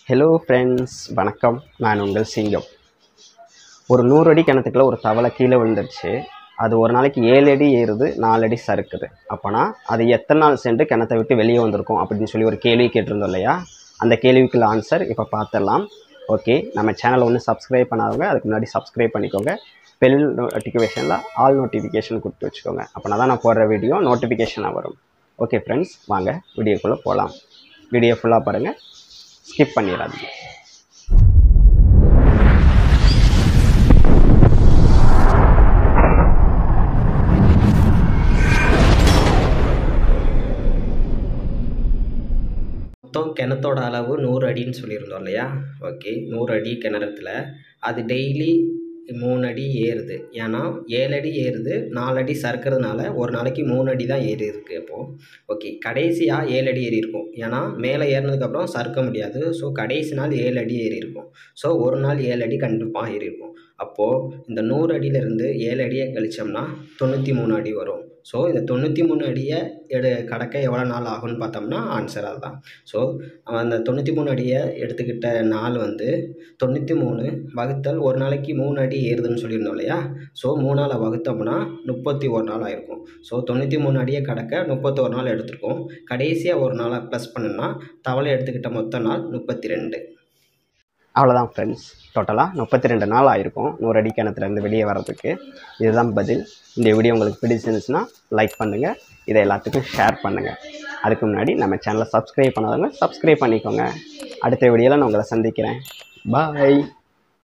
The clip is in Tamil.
ஹலோ ஃப்ரெண்ட்ஸ் வணக்கம் நான் உங்கள் சிங்கம் ஒரு நூறு அடி கிணத்துக்குள்ள ஒரு தவளை கீழே விழுந்துருச்சு அது ஒரு நாளைக்கு ஏழு அடி ஏறுது நாலு அடி சறுக்குது அப்போனா அது எத்தனை நாள் சென்று கிணத்தை விட்டு வெளியே வந்திருக்கும் அப்படின்னு சொல்லி ஒரு கேள்வி கேட்டிருந்தோம் இல்லையா அந்த கேள்விக்குள்ள ஆன்சர் இப்போ பார்த்துடலாம் ஓகே நம்ம சேனலை ஒன்று சப்ஸ்கிரைப் பண்ணாதவங்க அதுக்கு முன்னாடி சப்ஸ்கிரைப் பண்ணிக்கோங்க பெல் நோட்டிஃபிகேஷனில் ஆல் நோட்டிஃபிகேஷன் கொடுத்து வச்சுக்கோங்க அப்போனா தான் நான் போடுற வீடியோ நோட்டிஃபிகேஷனாக வரும் ஓகே ஃப்ரெண்ட்ஸ் வாங்க வீடியோக்குள்ளே போகலாம் வீடியோ ஃபுல்லாக பாருங்கள் ஸ்கிப் பண்ணிடாதீங்க மொத்தம் கிணத்தோட அளவு நூறு அடின்னு சொல்லியிருந்தோம் இல்லையா ஓகே நூறு அடி கிணறுத்துல அது டெய்லி மூணு அடி ஏறுது ஏன்னா ஏழு அடி ஏறுது நாலு அடி சறுக்கிறதுனால ஒரு நாளைக்கு மூணு அடி தான் ஏறி இருக்கு அப்போது ஓகே கடைசியாக ஏழு அடி ஏறி இருக்கும் ஏன்னா மேலே ஏறினதுக்கப்புறம் சறுக்க முடியாது ஸோ கடைசி நாள் ஏழு அடி ஏறி இருக்கும் ஸோ ஒரு நாள் ஏழு அடி கண்டிப்பாக ஏறி இருக்கும் அப்போது இந்த நூறு அடியிலேருந்து ஏழு அடியை கழிச்சோம்னா தொண்ணூற்றி மூணு அடி வரும் ஸோ இந்த தொண்ணூற்றி மூணு அடியை எடு கடக்க எவ்வளோ நாள் ஆகும்னு பார்த்தோம்னா ஆன்சர் அதுதான் ஸோ அந்த தொண்ணூற்றி மூணு அடியை எடுத்துக்கிட்ட நாள் வந்து தொண்ணூற்றி மூணு வகுத்தல் ஒரு நாளைக்கு மூணு அடி ஏறுதுன்னு சொல்லியிருந்தோம் இல்லையா ஸோ மூணால் வகுத்தோம்னா முப்பத்தி ஒரு நாள் ஆயிருக்கும் ஸோ தொண்ணூற்றி மூணு அடியை கடக்க முப்பத்தொரு நாள் எடுத்திருக்கோம் கடைசியாக ஒரு நாளை ப்ளஸ் பண்ணுன்னா தவளை எடுத்துக்கிட்ட மொத்த நாள் முப்பத்தி ரெண்டு அவ்வளோதான் ஃப்ரெண்ட்ஸ் டோட்டலாக முப்பத்தி ரெண்டு நாள் ஆயிருக்கும் நூறு அடி கிணத்துலேருந்து வெளியே வர்றதுக்கு இதுதான் பதில் இந்த வீடியோ உங்களுக்கு பிடிச்சிருந்துச்சுன்னா லைக் பண்ணுங்கள் இதை எல்லாத்துக்கும் ஷேர் பண்ணுங்கள் அதுக்கு முன்னாடி நம்ம சேனலை சப்ஸ்கிரைப் பண்ணாதவங்க சப்ஸ்கிரைப் பண்ணிக்கோங்க அடுத்த வீடியோவில் நான் உங்களை சந்திக்கிறேன் பாய்